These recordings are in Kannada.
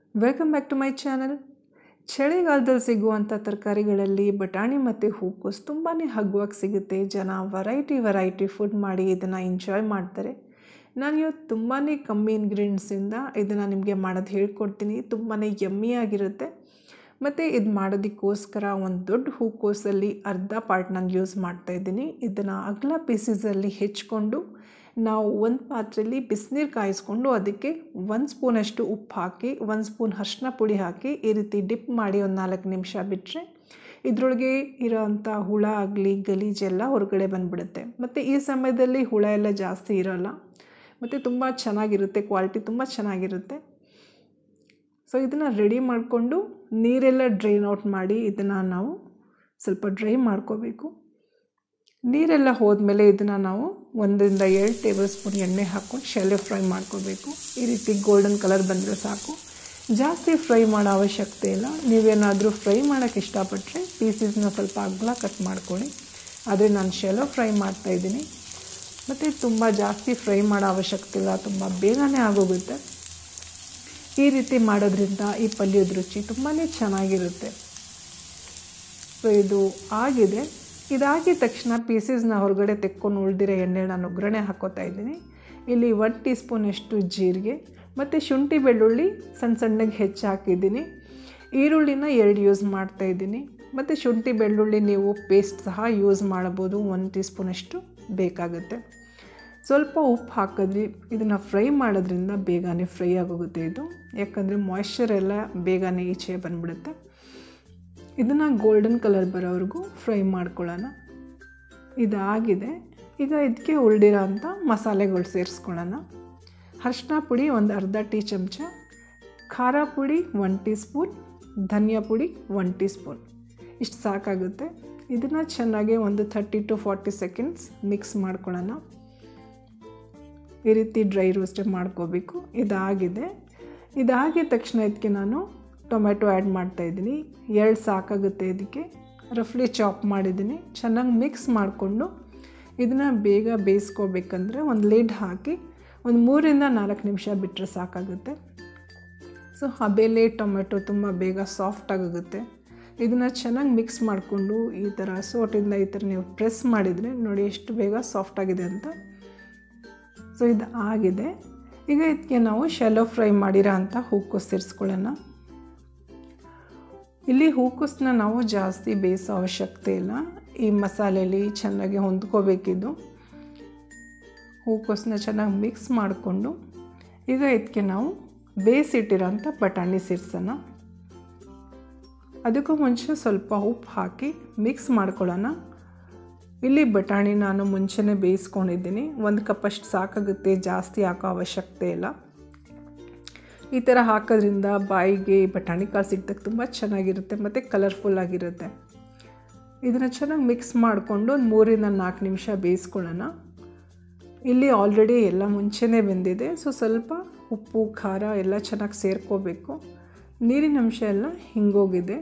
welcome back to my channel ಚಳಿಗಾಲದಲ್ಲಿ ಸಿಗುವಂಥ ತರಕಾರಿಗಳಲ್ಲಿ ಬಟಾಣಿ ಮತ್ತು ಹೂಕೋಸು ತುಂಬಾ ಹಗುವಾಗಿ ಸಿಗುತ್ತೆ ಜನ ವೆರೈಟಿ ವೆರೈಟಿ ಫುಡ್ ಮಾಡಿ ಇದನ್ನು ಎಂಜಾಯ್ ಮಾಡ್ತಾರೆ ನಾನು ಇವತ್ತು ತುಂಬಾ ಕಮ್ಮಿ ಇಂಗ್ರೀಡಿಯೆಂಟ್ಸಿಂದ ಇದನ್ನು ನಿಮಗೆ ಮಾಡೋದು ಹೇಳ್ಕೊಡ್ತೀನಿ ತುಂಬಾ ಯಮ್ಮಿಯಾಗಿರುತ್ತೆ ಮತ್ತು ಇದು ಮಾಡೋದಕ್ಕೋಸ್ಕರ ಒಂದು ದೊಡ್ಡ ಹೂಕೋಸಲ್ಲಿ ಅರ್ಧ ಪಾರ್ಟ್ ನಾನು ಯೂಸ್ ಮಾಡ್ತಾಯಿದ್ದೀನಿ ಇದನ್ನು ಅಗಲ ಪೀಸಸಲ್ಲಿ ಹೆಚ್ಕೊಂಡು ನಾವು ಒಂದು ಪಾತ್ರೆಯಲ್ಲಿ ಬಿಸಿನೀರು ಕಾಯಿಸ್ಕೊಂಡು ಅದಕ್ಕೆ ಒಂದು ಸ್ಪೂನಷ್ಟು ಉಪ್ಪು ಹಾಕಿ ಒಂದು ಸ್ಪೂನ್ ಅರಿಶಿನ ಪುಡಿ ಹಾಕಿ ಈ ರೀತಿ ಡಿಪ್ ಮಾಡಿ ಒಂದು ನಾಲ್ಕು ನಿಮಿಷ ಬಿಟ್ಟರೆ ಇದರೊಳಗೆ ಇರೋವಂಥ ಹುಳ ಆಗಲಿ ಗಲೀಜೆಲ್ಲ ಹೊರಗಡೆ ಬಂದುಬಿಡುತ್ತೆ ಮತ್ತು ಈ ಸಮಯದಲ್ಲಿ ಹುಳ ಎಲ್ಲ ಜಾಸ್ತಿ ಇರೋಲ್ಲ ಮತ್ತು ತುಂಬ ಚೆನ್ನಾಗಿರುತ್ತೆ ಕ್ವಾಲಿಟಿ ತುಂಬ ಚೆನ್ನಾಗಿರುತ್ತೆ ಸೊ ಇದನ್ನು ರೆಡಿ ಮಾಡಿಕೊಂಡು ನೀರೆಲ್ಲ ಡ್ರೈನ್ ಔಟ್ ಮಾಡಿ ಇದನ್ನು ನಾವು ಸ್ವಲ್ಪ ಡ್ರೈ ಮಾಡ್ಕೋಬೇಕು ನೀರೆಲ್ಲ ಹೋದ್ಮೇಲೆ ಇದನ್ನು ನಾವು ಒಂದರಿಂದ ಎರಡು ಟೇಬಲ್ ಸ್ಪೂನ್ ಎಣ್ಣೆ ಹಾಕ್ಕೊಂಡು ಶೆಲೆ ಫ್ರೈ ಮಾಡ್ಕೋಬೇಕು ಈ ರೀತಿ ಗೋಲ್ಡನ್ ಕಲರ್ ಬಂದರೆ ಸಾಕು ಜಾಸ್ತಿ ಫ್ರೈ ಮಾಡೋ ಅವಶ್ಯಕತೆ ಇಲ್ಲ ನೀವೇನಾದರೂ ಫ್ರೈ ಮಾಡೋಕ್ಕೆ ಇಷ್ಟಪಟ್ಟರೆ ಪೀಸಸ್ನ ಸ್ವಲ್ಪ ಅಗಲ ಕಟ್ ಮಾಡ್ಕೊಳ್ಳಿ ಆದರೆ ನಾನು ಶೆಲೋ ಫ್ರೈ ಮಾಡ್ತಾಯಿದ್ದೀನಿ ಮತ್ತು ತುಂಬ ಜಾಸ್ತಿ ಫ್ರೈ ಮಾಡೋ ಅವಶ್ಯಕತೆ ಇಲ್ಲ ತುಂಬ ಬೇಗನೆ ಆಗೋಗುತ್ತೆ ಈ ರೀತಿ ಮಾಡೋದ್ರಿಂದ ಈ ಪಲ್ಯದ ರುಚಿ ತುಂಬಾ ಚೆನ್ನಾಗಿರುತ್ತೆ ಸೊ ಇದು ಆಗಿದೆ ಇದಾಗಿದ ತಕ್ಷಣ ಪೀಸಸ್ನ ಹೊರಗಡೆ ತೆಕ್ಕೊಂಡು ಉಳಿದಿರೋ ಎಣ್ಣೆ ನಾನು ಒಗ್ಗರಣೆ ಹಾಕೋತಾ ಇದ್ದೀನಿ ಇಲ್ಲಿ ಒನ್ ಟೀ ಸ್ಪೂನಷ್ಟು ಜೀರಿಗೆ ಮತ್ತು ಶುಂಠಿ ಬೆಳ್ಳುಳ್ಳಿ ಸಣ್ಣ ಸಣ್ಣಗೆ ಹೆಚ್ಚು ಹಾಕಿದ್ದೀನಿ ಈರುಳ್ಳಿನ ಎರಡು ಯೂಸ್ ಮಾಡ್ತಾಯಿದ್ದೀನಿ ಮತ್ತು ಶುಂಠಿ ಬೆಳ್ಳುಳ್ಳಿ ನೀವು ಪೇಸ್ಟ್ ಸಹ ಯೂಸ್ ಮಾಡ್ಬೋದು ಒಂದು ಟೀ ಸ್ಪೂನಷ್ಟು ಬೇಕಾಗುತ್ತೆ ಸ್ವಲ್ಪ ಉಪ್ಪು ಹಾಕಿದ್ರಿ ಇದನ್ನು ಫ್ರೈ ಮಾಡೋದ್ರಿಂದ ಬೇಗನೆ ಫ್ರೈ ಆಗೋಗುತ್ತೆ ಇದು ಯಾಕಂದರೆ ಮಾಯ್ಶ್ಚರ್ ಎಲ್ಲ ಬೇಗನೆ ಈಚೆ ಬಂದ್ಬಿಡುತ್ತೆ ಇದನ್ನು ಗೋಲ್ಡನ್ ಕಲರ್ ಬರೋವರೆಗೂ ಫ್ರೈ ಮಾಡ್ಕೊಳ್ಳೋಣ ಇದಾಗಿದೆ ಈಗ ಇದಕ್ಕೆ ಉಳ್ದಿರೋ ಅಂಥ ಮಸಾಲೆಗಳು ಸೇರಿಸ್ಕೊಳ್ಳೋಣ ಅರಿಶಿನ ಪುಡಿ ಒಂದು ಅರ್ಧ ಟೀ ಚಮಚ ಖಾರ ಪುಡಿ ಒನ್ ಟೀ ಸ್ಪೂನ್ ಧನಿಯಾ ಪುಡಿ ಒನ್ ಟೀ ಸ್ಪೂನ್ ಇಷ್ಟು ಸಾಕಾಗುತ್ತೆ ಇದನ್ನು ಚೆನ್ನಾಗಿ ಒಂದು thirty to forty seconds mix ಮಾಡ್ಕೊಳ್ಳೋಣ ಈ ರೀತಿ ಡ್ರೈ ರೋಸ್ಟ್ ಮಾಡ್ಕೋಬೇಕು ಇದಾಗಿದೆ ಇದಾಗಿದ ತಕ್ಷಣ ಇದಕ್ಕೆ ನಾನು ಟೊಮೆಟೊ ಆ್ಯಡ್ ಮಾಡ್ತಾಯಿದ್ದೀನಿ ಎರಡು ಸಾಕಾಗುತ್ತೆ ಇದಕ್ಕೆ ರಫ್ಲಿ ಚಾಪ್ ಮಾಡಿದ್ದೀನಿ ಚೆನ್ನಾಗಿ ಮಿಕ್ಸ್ ಮಾಡಿಕೊಂಡು ಇದನ್ನು ಬೇಗ ಬೇಯಿಸ್ಕೋಬೇಕಂದ್ರೆ ಒಂದು ಲಿಡ್ ಹಾಕಿ ಒಂದು ಮೂರಿಂದ ನಾಲ್ಕು ನಿಮಿಷ ಬಿಟ್ಟರೆ ಸಾಕಾಗುತ್ತೆ ಸೊ ಹಬೇಲೆ ಟೊಮೆಟೊ ತುಂಬ ಬೇಗ ಸಾಫ್ಟ್ ಆಗುತ್ತೆ ಇದನ್ನು ಚೆನ್ನಾಗಿ ಮಿಕ್ಸ್ ಮಾಡಿಕೊಂಡು ಈ ಥರ ಸೋಟಿಂದ ಈ ಥರ ನೀವು ಪ್ರೆಸ್ ಮಾಡಿದರೆ ನೋಡಿ ಎಷ್ಟು ಬೇಗ ಸಾಫ್ಟ್ ಆಗಿದೆ ಅಂತ ಸೊ ಇದು ಆಗಿದೆ ಈಗ ಇದಕ್ಕೆ ನಾವು ಶೆಲೋ ಫ್ರೈ ಮಾಡಿರೋ ಅಂಥ ಹೂಕೋಸು ಸೇರಿಸ್ಕೊಳ್ಳೋಣ ಇಲ್ಲಿ ಹೂಕೋಸನ್ನ ನಾವು ಜಾಸ್ತಿ ಬೇಯಿಸೋ ಅವಶ್ಯಕತೆ ಇಲ್ಲ ಈ ಮಸಾಲೆಯಲ್ಲಿ ಚೆನ್ನಾಗಿ ಹೊಂದ್ಕೋಬೇಕಿದ್ದು ಹೂಕೋಸನ್ನ ಚೆನ್ನಾಗಿ ಮಿಕ್ಸ್ ಮಾಡಿಕೊಂಡು ಈಗ ಇದಕ್ಕೆ ನಾವು ಬೇಯಿಸಿಟ್ಟಿರೋಂಥ ಬಟಾಣಿ ಸೇರಿಸೋಣ ಅದಕ್ಕೂ ಮುಂಚೆ ಸ್ವಲ್ಪ ಉಪ್ಪು ಹಾಕಿ ಮಿಕ್ಸ್ ಮಾಡ್ಕೊಳ್ಳೋಣ ಇಲ್ಲಿ ಬಟಾಣಿ ನಾನು ಮುಂಚೆನೇ ಬೇಯಿಸ್ಕೊಂಡಿದ್ದೀನಿ ಒಂದು ಕಪ್ಪಷ್ಟು ಸಾಕಾಗುತ್ತೆ ಜಾಸ್ತಿ ಹಾಕೋ ಅವಶ್ಯಕತೆ ಇಲ್ಲ ಈ ಥರ ಹಾಕೋದ್ರಿಂದ ಬಾಯಿಗೆ ಬಟಾಣಿ ಕಾಳು ಸಿಗ್ತಕ್ಕೆ ತುಂಬ ಚೆನ್ನಾಗಿರುತ್ತೆ ಮತ್ತು ಕಲರ್ಫುಲ್ಲಾಗಿರುತ್ತೆ ಇದನ್ನು ಚೆನ್ನಾಗಿ ಮಿಕ್ಸ್ ಮಾಡಿಕೊಂಡು ಒಂದು ಮೂರಿಂದ ನಾಲ್ಕು ನಿಮಿಷ ಬೇಯಿಸ್ಕೊಳ್ಳೋಣ ಇಲ್ಲಿ ಆಲ್ರೆಡಿ ಎಲ್ಲ ಮುಂಚೆನೇ ಬೆಂದಿದೆ ಸೊ ಸ್ವಲ್ಪ ಉಪ್ಪು ಖಾರ ಎಲ್ಲ ಚೆನ್ನಾಗಿ ಸೇರ್ಕೋಬೇಕು ನೀರಿನ ಅಂಶ ಎಲ್ಲ ಹಿಂಗೋಗಿದೆ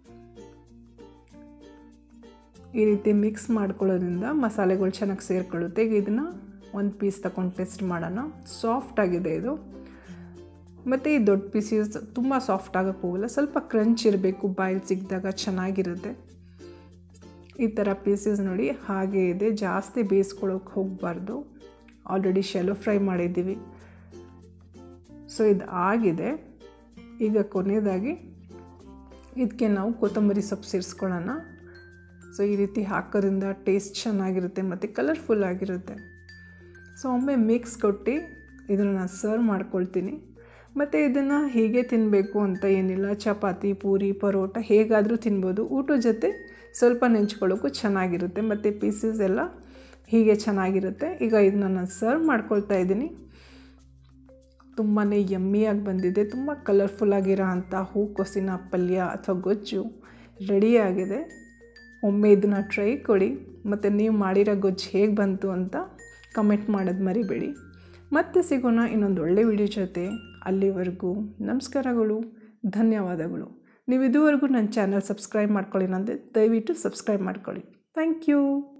ಈ ರೀತಿ ಮಿಕ್ಸ್ ಮಾಡ್ಕೊಳ್ಳೋದ್ರಿಂದ ಮಸಾಲೆಗಳು ಚೆನ್ನಾಗಿ ಸೇರ್ಕೊಳ್ಳುತ್ತೆ ಈಗ ಇದನ್ನು ಒಂದು ಪೀಸ್ ತಗೊಂಡು ಟೆಸ್ಟ್ ಮಾಡೋಣ ಸಾಫ್ಟ್ ಆಗಿದೆ ಇದು ಮತ್ತು ಈ ದೊಡ್ಡ ಪೀಸಸ್ ತುಂಬ ಸಾಫ್ಟ್ ಆಗೋಕ್ಕೆ ಹೋಗಲ್ಲ ಸ್ವಲ್ಪ ಕ್ರಂಚ್ ಇರಬೇಕು ಬಾಯಲ್ಲಿ ಸಿಕ್ಕಿದಾಗ ಚೆನ್ನಾಗಿರುತ್ತೆ ಈ ಥರ ಪೀಸಸ್ ನೋಡಿ ಹಾಗೆ ಇದೆ ಜಾಸ್ತಿ ಬೇಯಿಸ್ಕೊಳ್ಳೋಕೆ ಹೋಗಬಾರ್ದು ಆಲ್ರೆಡಿ ಶೆಲೋ ಫ್ರೈ ಮಾಡಿದ್ದೀವಿ ಸೊ ಇದು ಆಗಿದೆ ಈಗ ಕೊನೆಯದಾಗಿ ಇದಕ್ಕೆ ನಾವು ಕೊತ್ತಂಬರಿ ಸೊಪ್ಪು ಸೇರಿಸ್ಕೊಳ್ಳೋಣ ಸೊ ಈ ರೀತಿ ಹಾಕೋದ್ರಿಂದ ಟೇಸ್ಟ್ ಚೆನ್ನಾಗಿರುತ್ತೆ ಮತ್ತು ಕಲರ್ಫುಲ್ ಆಗಿರುತ್ತೆ ಸೊ ಒಮ್ಮೆ ಮಿಕ್ಸ್ ಕೊಟ್ಟು ಇದನ್ನು ನಾನು ಸರ್ವ್ ಮಾಡ್ಕೊಳ್ತೀನಿ ಮತ್ತು ಇದನ್ನು ಹೀಗೆ ತಿನ್ನಬೇಕು ಅಂತ ಏನಿಲ್ಲ ಚಪಾತಿ ಪೂರಿ ಪರೋಟ ಹೇಗಾದರೂ ತಿನ್ಬೋದು ಊಟದ ಜೊತೆ ಸ್ವಲ್ಪ ನೆಂಚ್ಕೊಳ್ಳೋಕ್ಕೂ ಚೆನ್ನಾಗಿರುತ್ತೆ ಮತ್ತು ಪೀಸಸ್ ಎಲ್ಲ ಹೀಗೆ ಚೆನ್ನಾಗಿರುತ್ತೆ ಈಗ ಇದನ್ನು ನಾನು ಸರ್ವ್ ಮಾಡ್ಕೊಳ್ತಾ ಇದ್ದೀನಿ ತುಂಬಾ ಯಮ್ಮಿಯಾಗಿ ಬಂದಿದೆ ತುಂಬ ಕಲರ್ಫುಲ್ಲಾಗಿರೋ ಅಂಥ ಹೂಕೋಸಿನ ಪಲ್ಯ ಅಥವಾ ಗೊಜ್ಜು ರೆಡಿಯಾಗಿದೆ ಒಮ್ಮೆ ಇದನ್ನು ಟ್ರೈ ಕೊಡಿ ಮತ್ತು ನೀವು ಮಾಡಿರೋ ಗೊಜ್ಜು ಹೇಗೆ ಬಂತು ಅಂತ ಕಮೆಂಟ್ ಮಾಡೋದು ಮರಿಬೇಡಿ ಮತ್ತೆ ಸಿಗೋಣ ಇನ್ನೊಂದು ಒಳ್ಳೆ ವಿಡಿಯೋ ಜೊತೆ ಅಲ್ಲಿವರೆಗೂ ನಮಸ್ಕಾರಗಳು ಧನ್ಯವಾದಗಳು ನೀವು ಇದುವರೆಗೂ ನನ್ನ ಚಾನಲ್ ಸಬ್ಸ್ಕ್ರೈಬ್ ಮಾಡ್ಕೊಳ್ಳಿ ನಂದೆ ದಯವಿಟ್ಟು ಸಬ್ಸ್ಕ್ರೈಬ್ ಮಾಡ್ಕೊಳ್ಳಿ ಥ್ಯಾಂಕ್ ಯು